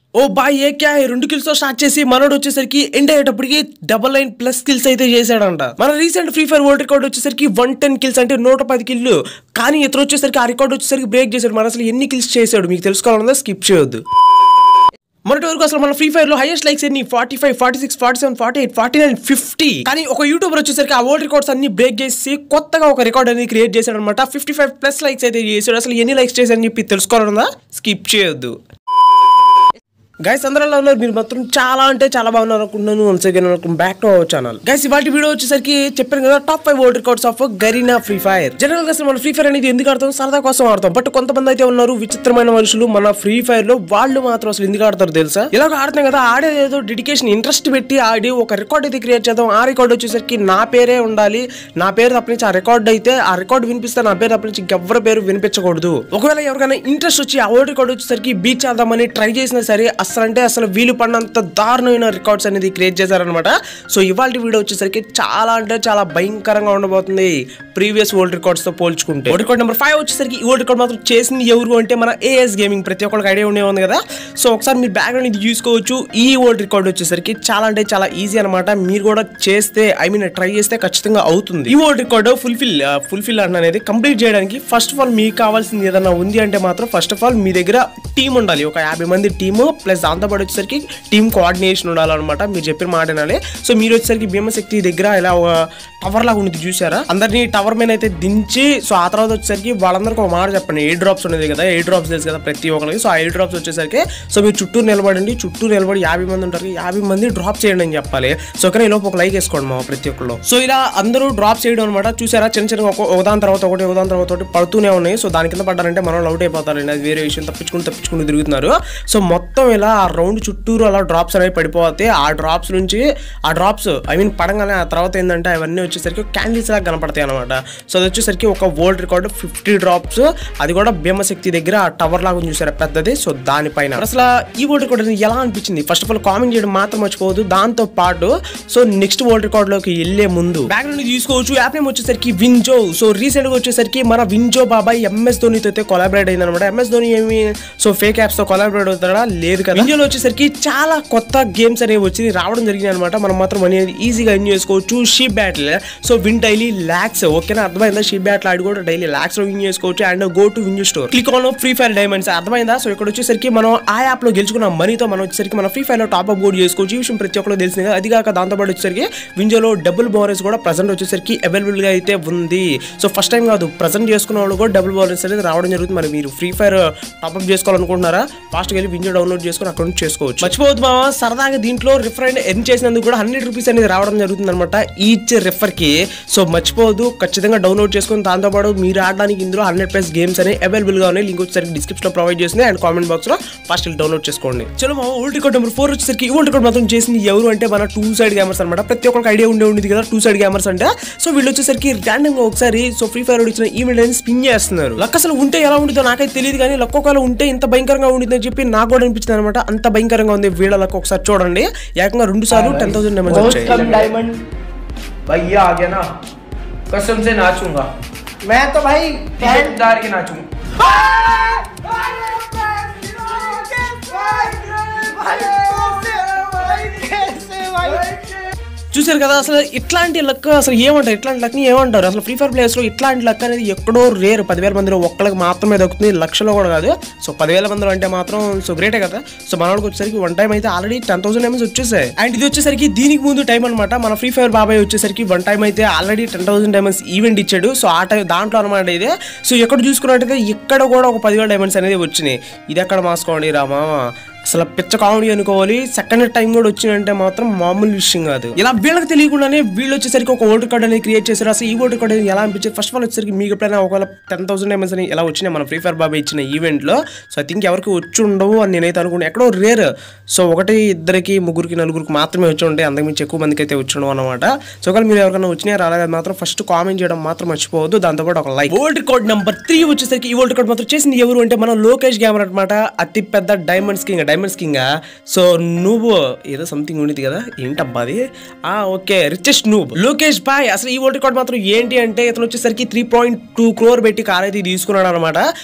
ఓ bye ఏ క్యా high రెండు kills తో స్టార్ట్ చేసి మనోడు వచ్చేసరికి ఎండ్ అయ్యేటప్పటికి డబల్ నైన్ ప్లస్ కిల్స్ అయితే చేశాడంట మన recent free fire world record వచ్చేసరికి వన్ టెన్ కిల్స్ అంటే నూట పది కిల్లు కానీ ఇతను వచ్చేసరికి ఆ రికార్డ్ వచ్చేసరికి బ్రేక్ చేశాడు మన అసలు ఎన్ని కిల్స్ చేశాడు మీకు తెలుసుకోవాలన్నా స్కిప్ చేయొద్దు మొన్నటి వరకు అసలు మన ఫ్రీ ఫైర్ లో హైయెస్ట్ లైక్స్ ఎన్ని forty five forty six forty seven forty eight forty nine fifty కానీ ఒక యూట్యూబర్ వచ్చేసరికి ఆ ఓల్డ్ రికార్డ్స్ అన్ని బ్రేక్ చేసి కొత్తగా ఒక రికార్డ్ అనేది క్రియేట్ చేశాడు అనమాట ఫిఫ్టీ ఫైవ్ ప్లస్ లైక్స్ అయితే చేశాడు అసలు ఎన్ని లైక్స్ చేశాడని చెప్పి తెలుసుకోవాలన్నా స్కిప్ చేయొద్దు గైస్ అందరూ ఎలా ఉన్నారు మీరు మాత్రం చాలా అంటే చాలా బాగున్నారు అనుకుంటున్నాను once again welcome back to our channel guys ఇవాళ వీడియో వచ్చేసరికి చెప్పాను కదా top five world records of Garena free fire general గా అసలు మన ఫ్రీ ఫైర్ అనేది ఎందుకు ఆడతాం సరదా కోసం ఆడతాం బట్ కొంతమంది అయితే ఉన్నారు విచిత్రమైన మనుషులు మన ఫ్రీ ఫైర్ లో వాళ్ళు మాత్రం అసలు ఎందుకు ఆడతారు తెలుసా ఇలాగ ఆడుతున్నాం కదా ఆడేది ఏదో డెడికేషన్ ఇంట్రెస్ట్ పెట్టి ఆడి ఒక రికార్డ్ అయితే క్రియేట్ చేద్దాం ఆ రికార్డ్ వచ్చేసరికి నా పేరే ఉండాలి నా పేరు తప్ప నుంచి ఆ రికార్డ్ అయితే ఆ రికార్డ్ వినిపిస్తే నా పేరు తప్ప నుంచి ఇంకెవ్వరి పేరు వినిపించకూడదు ఒకవేళ ఎవరికైనా ఇంట్రెస్ట్ వచ్చి ఆ ఓల్డ్ రికార్డ్ వచ్చేసరికి బీచ్ చేద్దామని ట్రై చేసినా సరే అసలు అంటే అసలు వీలు పడినంత దారుణమైన రికార్డ్స్ అనేది క్రియేట్ చేశారనమాట సో ఇవాళ వీడియో వచ్చేసరికి చాలా అంటే చాలా భయంకరంగా ఉండబోతుంది ప్రీవియస్ వరల్డ్ రికార్డ్స్ తో పోల్చుకుంటే వరల్డ్ రికార్డ్ నెంబర్ ఫైవ్ వచ్చేసరికి ఈ వరల్డ్ రికార్డ్ మాత్రం చేసింది ఎవరు అంటే మన ఏఎస్ గేమింగ్ ప్రతి ఒక్కరికి ఐడియా ఉండే ఉంది కదా సో ఒకసారి మీరు బ్యాక్గ్రౌండ్ ఇది చూసుకోవచ్చు ఈ వరల్డ్ రికార్డ్ వచ్చేసరికి చాలా అంటే చాలా ఈజీ అనమాట మీరు కూడా చేస్తే ఐ మీన్ ట్రై చేస్తే ఖచ్చితంగా అవుతుంది ఈ వరల్డ్ రికార్డ్ ఫుల్ఫిల్ ఫుల్ఫిల్ అనేది కంప్లీట్ చేయడానికి ఫస్ట్ ఆఫ్ ఆల్ మీకు కావాల్సింది ఏదైనా ఉంది అంటే మాత్రం ఫస్ట్ ఆఫ్ ఆల్ మీ దగ్గర టీం ఉండాలి ఒక యాభై మంది టీము ప్లస్ దాంతోపాటు వచ్చేసరికి టీమ్ కోఆర్డినేషన్ ఉండాలన్నమాట మీరు చెప్పిన మాట వినాలి సో మీరు వచ్చేసరికి భీమశక్తి దగ్గర ఇలా ఒక టవర్ లాగా ఉంది చూసారా అందరినీ టవర్ మీద అయితే దించి సో ఆ తర్వాత వచ్చేసరికి వాళ్ళందరికీ ఒక మాట చెప్పండి ఎయిర్ డ్రాప్స్ ఉండేది కదా ఎయిర్ డ్రాప్స్ తెలుసు కదా ప్రతి ఒక్కరికి సో ఆ ఎయిర్ డ్రాప్స్ వచ్చేసరికి సో మీరు చుట్టూ నిలబడండి చుట్టూ నిలబడి యాభై మంది ఉంటారు యాభై మంది డ్రాప్ చేయండి అని చెప్పాలి సో కానీ లోపు ఒక లైక్ వేసుకోండి మా ప్రతి ఒక్కళ్ళు సో ఇలా అందరూ డ్రాప్ చేయడం అనమాట చూసారా చిన్న చిన్న ఒక ఒకదాని తర్వాత ఒకటి ఒకదాని తర్వాత ఒకటి పడుతూనే ఉన్నాయి సో దాని కింద పడ్డారంటే మనం అవుట్ అయిపోతారండి అది వేరే విషయం తప్పించుకుని తప్పించుకుని తిరుగుతున్నారు సో మొత్తం ఇలా ఆ రౌండ్ చుట్టూరు అలా డ్రాప్స్ అనేవి పడిపోతే ఆ డ్రాప్స్ నుంచి ఆ డ్రాప్స్ ఐ మీన్ పడంగానే ఆ తర్వాత ఏంటంటే అవన్నీ వచ్చేసరికి క్యాండిల్స్ లాగా కనపడతాయి అనమాట సో అది వచ్చేసరికి ఒక వరల్డ్ రికార్డ్ ఫిఫ్టీ డ్రాప్స్ అది కూడా భీమశక్తి దగ్గర ఆ టవర్ లాగా ఉంది చూసారా పెద్దది సో దానిపైన అసలు ఈ వరల్డ్ రికార్డ్ అనేది ఎలా అనిపించింది ఫస్ట్ ఆఫ్ ఆల్ కామెంట్ చేయడం మాత్రం మర్చిపోవద్దు దాంతో పాటు సో నెక్స్ట్ వరల్డ్ రికార్డ్ లోకి వెళ్లే ముందు బ్యాక్గ్రౌండ్ తీసుకోవచ్చు యాప్ నేమ్ వచ్చేసరికి వింజో సో రీసెంట్ గా వచ్చేసరికి మన వింజో బాబాయ్ ఎంఎస్ ధోనితో అయితే కొలాబరేట్ అయింది అనమాట ఎంఎస్ ధోని ఏమి సో ఫేక్ యాప్స్ తో కొలాబరేట్ అవుతాడా లేదు కదా వింజోలో వచ్చేసరికి చాలా కొత్త గేమ్స్ అనేవి వచ్చి రావడం జరిగింది అనమాట మనం మాత్రం అనేది ఈజీగా ఎంజాయ్ చేసుకోవచ్చు sheep battle so win daily lacks ఓకేనా అర్థమైందా షీప్ బ్యాటిల్ ఆడి కూడా డైలీ ల్యాక్స్ లో విన్ చేసుకోవచ్చు and go to win store click on free fire diamonds అర్థమైందా సో ఇక్కడ వచ్చేసరికి మనం ఆ యాప్ లో గెలుచుకున్న మనీతో మనం వచ్చేసరికి మన ఫ్రీ ఫైర్ లో టాప్ అప్ బోర్డ్ చేసుకోవచ్చు ఈ విషయం ప్రతి ఒక్కరు తెలిసింది కదా అది కాక దాంతో పాటు వచ్చేసరికి వింజోలో డబుల్ బోనస్ కూడా ప్రజెంట్ వచ్చేసరికి అవైలబుల్ గా అయితే ఉంది సో ఫస్ట్ టైం కాదు ప్రజెంట్ చేసుకున్న వాళ్ళు కూడా డబుల్ బోనస్ అనేది రావడం జరుగుతుంది మరి మీరు ఫ్రీ ఫైర్ టాప్ అప్ చేసుకోవాలనుకుంటున్నారా ఫాస్ట్ వెళ్ళి వింజో డౌన్లోడ్ చేసుకుని అక్కడ నుంచి చేసుకోవచ్చు మర్చిపోవద్దు మామ సరదాగా దీంట్లో రిఫర్ అండ్ ఎర్న్ చేసినందుకు కూడా హండ్రెడ్ రూపీస్ అనేది రావడం జరుగుతుంది అనమాట ఈచ్ రిఫర్ కి సో మర్చిపోవద్దు ఖచ్చితంగా డౌన్లోడ్ చేసుకుని దాంతోపాటు మీరు ఆడడానికి ఇందులో హండ్రెడ్ ప్లస్ గేమ్స్ అనేవి అవైలబుల్ గా ఉన్నాయి లింక్ వచ్చేసరికి డిస్క్రిప్షన్ లో ప్రొవైడ్ చేసింది అండ్ కామెంట్ బాక్స్ లో ఫస్ట్ డౌన్లోడ్ చేసుకోండి చలో మా ఓల్డ్ రికార్డ్ నెంబర్ ఫోర్ వచ్చేసరికి ఈ ఓల్డ్ రికార్డ్ మాత్రం చేసింది ఎవరు అంటే మన టూ సైడ్ గేమర్స్ అనమాట ప్రతి ఒక్కరికి ఐడియా ఉండే ఉండేది కదా టూ సైడ్ గేమర్స్ అంటే సో వీళ్ళు వచ్చేసరికి ర్యాండమ్ గా ఒకసారి సో ఫ్రీ ఫైర్ ఇచ్చిన ఈవెంట్ అనేది స్పిన్ చేస్తున్నారు లక్ అసలు ఉంటే ఎలా ఉంటుందో నాకైతే తెలియదు కానీ లక్ ఒకవేళ ఉంటే ఇంత భయంకరంగా ఉండింది అని చెప్పి నాకు కూడా అనిపించింది అనమాట అంత భయంకరంగా ఉంది వీళ్ళ లక్ ఒకసారి చూడండి ఏకంగా రెండు సార్లు టెన్ థౌసండ్ డైమండ్స్ बहुत వచ్చాయి कम डायमंड भाई ये आ गया ना कसम से नाचूंगा मैं तो भाई फैन दार के नाचूंगा చూసారు కదా అసలు ఇట్లాంటి లక్ అసలు ఏమంటారు ఇట్లాంటి లక్ ని ఏమంటారు అసలు ఫ్రీ ఫైర్ ప్లేయర్స్ లో ఇట్లాంటి లక్ అనేది ఎక్కడో రేరు పదివేల మందిలో ఒక్కళ్ళకి మాత్రమే దొరుకుతుంది లక్షలో కూడా కాదు సో పదివేల మందిలో అంటే మాత్రం సో గ్రేటే కదా సో మనోడికి వచ్చేసరికి వన్ టైం అయితే ఆల్రెడీ టెన్ థౌసండ్ డైమండ్స్ వచ్చేసాయి అండ్ ఇది వచ్చేసరికి దీనికి ముందు టైం అనమాట మన ఫ్రీ ఫైర్ బాబాయ్ వచ్చేసరికి వన్ టైం అయితే already ten thousand diamonds event ఇచ్చాడు సో ఆ టైం దాంట్లో అనమాట ఇదే సో ఎక్కడ చూసుకున్నట్టయితే ఇక్కడ కూడా ఒక పదివేల డైమండ్స్ అనేది వచ్చినాయి ఇది ఎక్కడ మాసుకోండి రామా అసలు పిచ్చ కామెడీ అనుకోవాలి సెకండ్ టైం కూడా వచ్చిందంటే మాత్రం మామూలు విషయం కాదు ఇలా వీళ్ళకి తెలియకుండానే వీళ్ళు వచ్చేసరికి ఒక ఓటర్ కార్డ్ అనేది క్రియేట్ చేశారు అసలు ఈ ఓటర్ కార్డ్ అనేది ఎలా అనిపించింది ఫస్ట్ ఆఫ్ ఆల్ వచ్చేసరికి మీకు ఎప్పుడైనా ఒకవేళ టెన్ థౌసండ్ ఎంఎస్ అని ఎలా వచ్చినాయి మన ఫ్రీ ఫైర్ బాబా ఇచ్చిన ఈవెంట్ లో సో ఐ థింక్ ఎవరికి వచ్చి ఉండవు అని నేనైతే అనుకున్నాను ఎక్కడో రేర్ సో ఒకటి ఇద్దరికి ముగ్గురికి నలుగురికి మాత్రమే వచ్చి ఉంటాయి అంతకుమించి ఎక్కువ మందికి అయితే వచ్చి ఉండవు అనమాట సో ఒకవేళ మీరు ఎవరికైనా వచ్చినా రాలేదు మాత్రం ఫస్ట్ కామెంట్ చేయడం మాత్రం మర్చిపోవద్దు దాంతోపాటు ఒక like old record number three వచ్చేసరికి ఈ ఓల్డ్ రికార్డ్ మాత్రం చేసింది ఎవరు అంటే మన లోకేష్ గ్యామర్ అనమాట అతి పెద్ద diamonds king diamonds king so నువ్వు ఏదో సంథింగ్ ఉండేది కదా ఏంటబ్బా అది ఆ okay richest noob Lokesh boy అసలు ఈ ఓల్డ్ రికార్డ్ మాత్రం ఏంటి అంటే ఇతను వచ్చేసరికి త్రీ పాయింట్ టూ క్రోర్ పెట్టి కార్ అయితే తీసుకున్నాడు అనమాట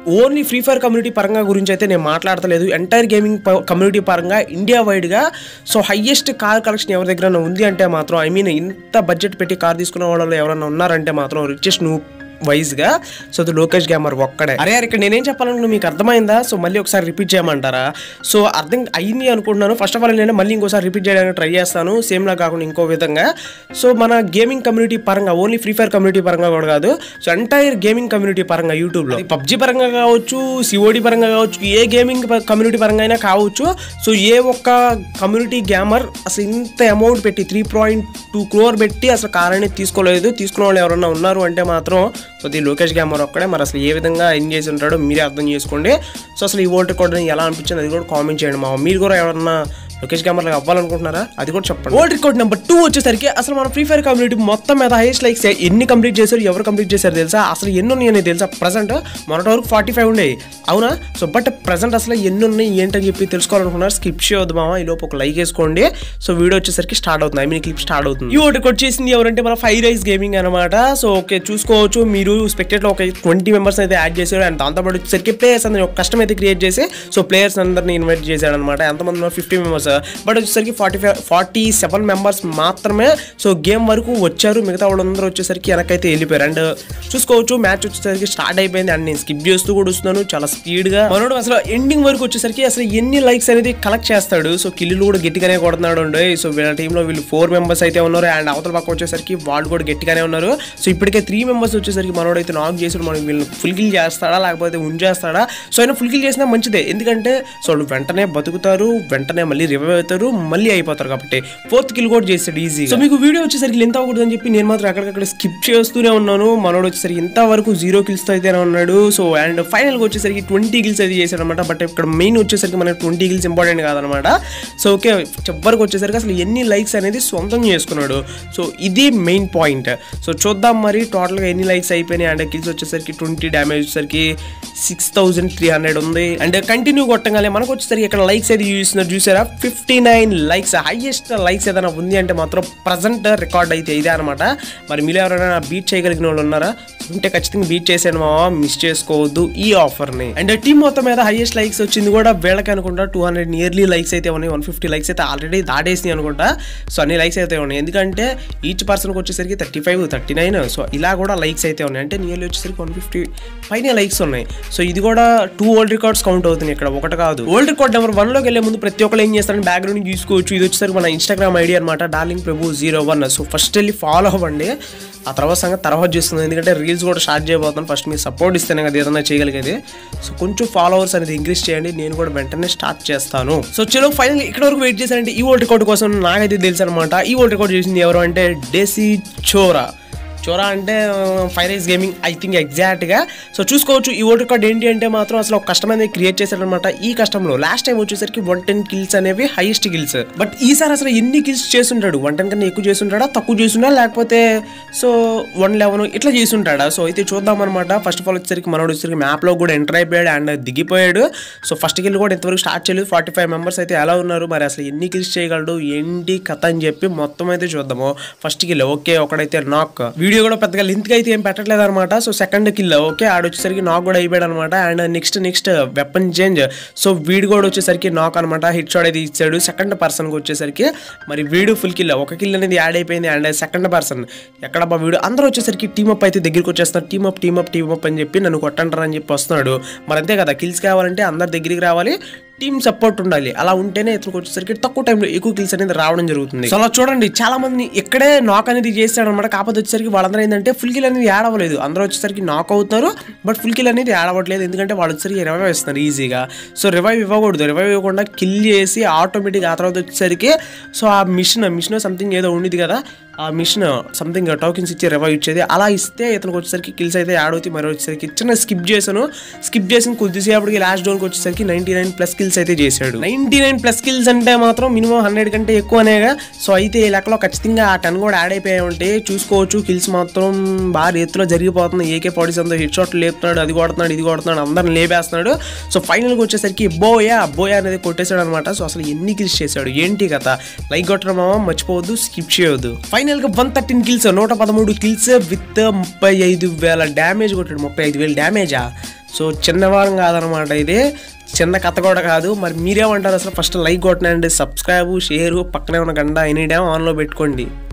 ఓన్లీ ఫ్రీ ఫైర్ కమ్యూనిటీ పరంగా గురించి అయితే నేను మాట్లాడతలేదు ఎంటైర్ గేమింగ్ కమ్యూనిటీ పరంగా ఇండియా వైడ్గా సో హయ్యెస్ట్ కార్ కలెక్షన్ ఎవరి దగ్గర ఉంది అంటే మాత్రం ఐ మీన్ ఇంత బడ్జెట్ పెట్టి కార్ తీసుకున్న వాళ్ళు ఎవరైనా ఉన్నారంటే మాత్రం రిచెస్ట్ నువ్వు వైజ్గా సో అది లోకేష్ గ్యామర్ ఒక్కడే అరే అరే ఇక్కడ నేనేం చెప్పాలనుకున్నా మీకు అర్థమైందా సో మళ్ళీ ఒకసారి రిపీట్ చేయమంటారా సో అర్థం అయింది అనుకుంటున్నాను ఫస్ట్ ఆఫ్ ఆల్ నేను మళ్ళీ ఇంకోసారి రిపీట్ చేయడానికి ట్రై చేస్తాను సేమ్ లా కాకుండా ఇంకో విధంగా సో మన గేమింగ్ కమ్యూనిటీ పరంగా ఓన్లీ ఫ్రీ ఫైర్ కమ్యూనిటీ పరంగా కూడా కాదు సో ఎంటైర్ గేమింగ్ కమ్యూనిటీ పరంగా యూట్యూబ్లో పబ్జి పరంగా కావచ్చు సిఓడి పరంగా కావచ్చు ఏ గేమింగ్ కమ్యూనిటీ పరంగా అయినా కావచ్చు సో ఏ ఒక్క కమ్యూనిటీ గ్యామర్ అసలు ఇంత అమౌంట్ పెట్టి త్రీ పాయింట్ టూ క్రోర్ పెట్టి అసలు కార్ అనేది తీసుకోలేదు తీసుకున్న వాళ్ళు ఎవరన్నా ఉన్నారు అంటే మాత్రం సో ఇది లోకేష్ గ్యామర్ ఒక్కడే మరి అసలు ఏ విధంగా ఏం చేసి ఉంటాడో మీరే అర్థం చేసుకోండి సో అసలు ఈ ఓల్డ్ రికార్డ్ ఎలా అనిపించింది అది కూడా కామెంట్ చేయండి మా మీరు కూడా ఎవరన్నా లోకేష్ గ్యామర్ లాగా అవ్వాలనుకుంటున్నారా అది కూడా చెప్పండి ఓల్డ్ రికార్డ్ నెంబర్ టూ వచ్చేసరికి అసలు మన ఫ్రీ ఫైర్ కమ్యూనిటీ మొత్తం మీద హైయెస్ట్ లైక్స్ ఎన్ని కంప్లీట్ చేశారు ఎవరు కంప్లీట్ చేశారు తెలుసా అసలు ఎన్ని ఉన్నాయి తెలుసా ప్రజెంట్ మొన్నటి వరకు ఫార్టీ ఫైవ్ ఉండేవి అవునా సో బట్ ప్రజెంట్ అసలు ఎన్ని ఉన్నాయి ఏంటని చెప్పి తెలుసుకోవాలనుకున్నారు స్కిప్ చేయొద్దు మామ ఈ లోపు ఒక లైక్ వేసుకోండి సో వీడియో వచ్చేసరికి స్టార్ట్ అవుతుంది ఐ మీన్ క్లిప్ స్టార్ట్ అవుతుంది ఈ ఓటు రికార్డ్ చేసింది ఎవరంటే మన ఫైవ్ రైస్ గేమింగ్ అనమాట సో ఓకే చూసుకోవచ్చు మీరు స్పెక్టెట్లో ఒక ట్వంటీ మెంబర్స్ అయితే యాడ్ చేశారు అండ్ దాంతోపాటు వచ్చేసరికి ప్లేయర్స్ అందరినీ ఒక కష్టం అయితే క్రియేట్ చేసి సో ప్లేయర్స్ అందరినీ ఇన్వైట్ చేశాడు అనమాట ఎంతమంది ఉన్నారు ఫిఫ్టీ మెంబర్స్ బట్ వచ్చేసరికి forty five forty seven members మాత్రమే సో గేమ్ వరకు వచ్చారు మిగతా వాళ్ళందరూ వచ్చేసరికి వెనకైతే వెళ్ళిపోయారు అండ్ చూసుకోవచ్చు మ్యాచ్ వచ్చేసరికి స్టార్ట్ అయిపోయింది అండ్ నేను స్కిప్ చేస్తూ కూడా వస్తున్నాను చాలా స్పీడ్గా మనోడు అసలు ఎండింగ్ వరకు వచ్చేసరికి అసలు ఎన్ని లైక్స్ అనేది కలెక్ట్ చేస్తాడు సో కిల్లులు కూడా గట్టిగానే కొడుతున్నాడు అండి సో వీళ్ళ టీంలో వీళ్ళు ఫోర్ మెంబర్స్ అయితే ఉన్నారు అండ్ అవతల పక్క వచ్చేసరికి వాళ్ళు కూడా గట్టిగానే ఉన్నారు సో ఇప్పటికే త్రీ మెంబర్స్ వచ్చేసరికి మనోడు అయితే నాక్ చేసాడు మనం వీళ్ళని ఫుల్ కిల్ చేస్తాడా లేకపోతే ఉంచేస్తాడా సో ఆయన ఫుల్ కిల్ చేసినా మంచిదే ఎందుకంటే సో వాళ్ళు వెంటనే బతుకుతారు వెంటనే మళ్ళీ రివైవ్ అవుతారు మళ్ళీ అయిపోతారు కాబట్టి ఫోర్త్ కిల్ కూడా చేస్తాడు ఈజీ సో మీకు వీడియో వచ్చేసరికి లెంత్ అవ్వకూడదు అని చెప్పి నేను మాత్రం అక్కడికక్కడ స్కిప్ చేస్తూనే ఉన్నాను మనోడు వచ్చేసరికి ఇంతవరకు జీరో కిల్స్ అయితేనే ఉన్నాడు సో అండ్ ఫైనల్గా వచ్చేసరికి ట్వంటీ కిల్స్ అయితే చేశాడు అనమాట బట్ ఇక్కడ మెయిన్ వచ్చేసరికి మనకి ట్వంటీ కిల్స్ ఇంపార్టెంట్ కాదనమాట సో ఓకే చివరికి వచ్చేసరికి అసలు ఎన్ని లైక్స్ అనేది సొంతం చేసుకున్నాడు సో ఇది మెయిన్ పాయింట్ సో చూద్దాం మరి టోటల్గా ఎన్ని లైక్స్ అయిపోయినాయి అండ్ కిల్స్ వచ్చేసరికి ట్వంటీ డ్యామేజ్ వచ్చేసరికి సిక్స్ థౌసండ్ త్రీ హండ్రెడ్ ఉంది అండ్ కంటిన్యూ కొట్టగానే మనకు వచ్చేసరికి ఇక్కడ లైక్స్ అయితే చూస్తున్నారు చూసారా fifty nine likes highest likes ఏదైనా ఉంది అంటే మాత్రం ప్రజెంట్ రికార్డ్ అయితే ఇదే అనమాట మరి మీరు ఎవరైనా బీట్ చేయగలిగిన వాళ్ళు ఉన్నారా ఉంటే ఖచ్చితంగా బీట్ చేసాను మావా మిస్ చేసుకోవద్దు ఈ ఆఫర్ని అండ్ టీం మొత్తం మీద హైయెస్ట్ లైక్స్ వచ్చింది కూడా వీళ్ళకి అనుకుంటా టూ హండ్రెడ్ నియర్లీ లైక్స్ అయితే ఉన్నాయి వన్ ఫిఫ్టీ లైక్స్ అయితే ఆల్రెడీ దాటేసినాయి అనుకుంటా సో అన్ని లైక్స్ అయితే ఉన్నాయి ఎందుకంటే ఈచ్ పర్సన్కి వచ్చేసరికి thirty five thirty nine so ఇలా కూడా లైక్స్ అయితే ఉన్నాయి అంటే నియర్లీ వచ్చేసరికి వన్ ఫిఫ్టీ పైన లైక్స్ ఉన్నాయి సో ఇది కూడా టూ ఓల్డ్ రికార్డ్స్ కౌంట్ అవుతుంది ఇక్కడ ఒకటి కాదు ఓల్డ్ రికార్డ్ నెంబర్ వన్ లోకి వెళ్ళే ముందు ప్రతి ఒక్కరు ఏం చేస్తారని బ్యాక్గ్రౌండ్ చూసుకోవచ్చు ఇది వచ్చేసరికి మన ఇన్స్టాగ్రామ్ ఐడి అనమాట darling Prabhu zero one so first వెళ్ళి ఫాలో అవ్వండి ఆ తర్వాత సంగతి తర్వాత చేస్తుంది ఎందుకంటే రీల్స్ కూడా స్టార్ట్ చేయబోతున్నాను ఫస్ట్ మీరు సపోర్ట్ ఇస్తేనే కదా ఏదైనా చేయగలిగేది సో కొంచెం ఫాలోవర్స్ అనేది ఇంక్రీజ్ చేయండి నేను కూడా వెంటనే స్టార్ట్ చేస్తాను సో చలో ఫైనల్ ఇక్కడ వరకు వెయిట్ చేశానంటే ఈ ఓల్డ్ రికార్డ్ కోసం నాకైతే తెలుసు అనమాట ఈ ఓల్డ్ రికార్డ్ చేసింది ఎవరు అంటే డెసీ చోరా చోరా అంటే fire rice gaming I think ఎగ్జాక్ట్గా సో చూసుకోవచ్చు ఈ ఓల్డ్ రికార్డ్ ఏంటి అంటే మాత్రం అసలు ఒక కష్టం అనేది క్రియేట్ చేశాడనమాట ఈ కష్టంలో లాస్ట్ టైం వచ్చేసరికి వన్ టెన్ కిల్స్ అనేవి హైయెస్ట్ కిల్స్ బట్ ఈసారి అసలు ఎన్ని కిల్స్ చేస్తుంటాడు వన్ టెన్ కన్నా ఎక్కువ చేస్తుంటాడా తక్కువ చేస్తుంటాడా లేకపోతే సో వన్ లెవెన్ ఇట్లా చేస్తుంటాడా సో అయితే చూద్దాం అనమాట ఫస్ట్ ఆఫ్ ఆల్ వచ్చేసరికి మనోడు వచ్చేసరికి మ్యాప్లో కూడా ఎంటర్ అయిపోయాడు అండ్ దిగిపోయాడు సో ఫస్ట్ కిల్ కూడా ఇంతవరకు స్టార్ట్ చేయలేదు ఫార్టీ ఫైవ్ మెంబర్స్ అయితే ఎలా ఉన్నారు మరి అసలు ఎన్ని కిల్స్ చేయగలడు ఏంటి కథ అని చెప్పి మొత్తం అయితే చూద్దాము ఫస్ట్ కిల్ ఓకే ఒకడైతే నాక్ వీడియో కూడా పెద్దగా లింక్ అయితే ఏం పెట్టట్లేదు అనమాట సో సెకండ్ కిల్ ఓకే ఆడొచ్చేసరికి నాక్ కూడా అయిపోయాడు అనమాట and next next weapon change so వీడు కూడా వచ్చేసరికి నాక్ అనమాట హిట్ షాట్ అయితే ఇచ్చాడు సెకండ్ పర్సన్కి వచ్చేసరికి మరి వీడు ఫుల్ కిల్ ఒక కిల్ అనేది యాడ్ అయిపోయింది అండ్ సెకండ్ పర్సన్ ఎక్కడబ్బా వీడు అందరూ వచ్చేసరికి టీమ్ అప్ అయితే దగ్గరికి వచ్చేస్తున్నారు team up team up team up అని చెప్పి నన్ను కొట్టంటారా అని చెప్పి వస్తున్నాడు మరి అంతే కదా కిల్స్ కావాలంటే అందరి దగ్గరికి రావాలి టీమ్ సపోర్ట్ ఉండాలి అలా ఉంటేనే ఇతనికి వచ్చేసరికి తక్కువ టైంలో ఎక్కువ కిల్స్ అనేది రావడం జరుగుతుంది సో అలా చూడండి చాలా మంది ఇక్కడే నాక్ అనేది చేస్తాడు అనమాట కాకపోతే వచ్చేసరికి వాళ్ళందరూ ఏంటంటే ఫుల్ కిల్ అనేది యాడ్ అవ్వలేదు అందరూ వచ్చేసరికి నాక్ అవుతున్నారు బట్ ఫుల్ కిల్ అనేది యాడ్ అవ్వట్లేదు ఎందుకంటే వాళ్ళు వచ్చేసరికి రివైవ్ ఇస్తున్నారు ఈజీగా సో రివైవ్ ఇవ్వకూడదు రివైవ్ ఇవ్వకుండా కిల్ చేసి ఆటోమేటిక్ ఆ తర్వాత వచ్చేసరికి సో ఆ మిషన్ మిషన్ సంథింగ్ ఏదో ఉండేది కదా ఆ మిషన్ సంథింగ్ టోకెన్స్ ఇచ్చి రివైవ్ ఇచ్చేది అలా ఇస్తే ఇతనికి వచ్చేసరికి కిల్స్ అయితే యాడ్ అవుతాయి మరి వచ్చేసరికి చిన్న స్కిప్ చేశాను స్కిప్ చేసిన కొద్దిసేపటికి లాస్ట్ డోర్కి వచ్చేసరికి నైంటీ నైన్ ప్లస్ కిల్స్ అయితే చేశాడు నైంటీ నైన్ ప్లస్ కిల్స్ అంటే మాత్రం మినిమం హండ్రెడ్ కంటే ఎక్కువనేగా సో అయితే ఈ లెక్కలో ఖచ్చితంగా ఆ టెన్ కూడా యాడ్ అయిపోయాయి ఉంటే చూసుకోవచ్చు కిల్స్ మాత్రం బాగా రేతులో జరిగిపోతుంది ఏకే పాడీస్ అంతా హిట్ షాట్ లేపుతున్నాడు అది కొడుతున్నాడు ఇది కొడుతున్నాడు అందరిని లేపేస్తున్నాడు సో ఫైనల్గా వచ్చేసరికి బోయా బోయా అనేది కొట్టేశాడు అనమాట సో అసలు ఎన్ని కిల్స్ చేశాడు ఏంటి కథ లైక్ కొట్టడం మామ మర్చిపోవద్దు స్కిప్ చేయొద్దు ఫైనల్ గా వన్ థర్టీన్ కిల్స్ నూట పదమూడు కిల్స్ విత్ ముప్పై ఐదు వేల డ్యామేజ్ కొట్టాడు ముప్పై ఐదు వేల డ్యామేజా సో చిన్నవారం కాదనమాట ఇది చిన్న కథ కూడా కాదు మరి మీరేమంటారు అసలు ఫస్ట్ లైక్ కొట్టనండి సబ్స్క్రైబ్ షేర్ పక్కనే ఉన్న గంట ఎనీ టైం ఆన్లో పెట్టుకోండి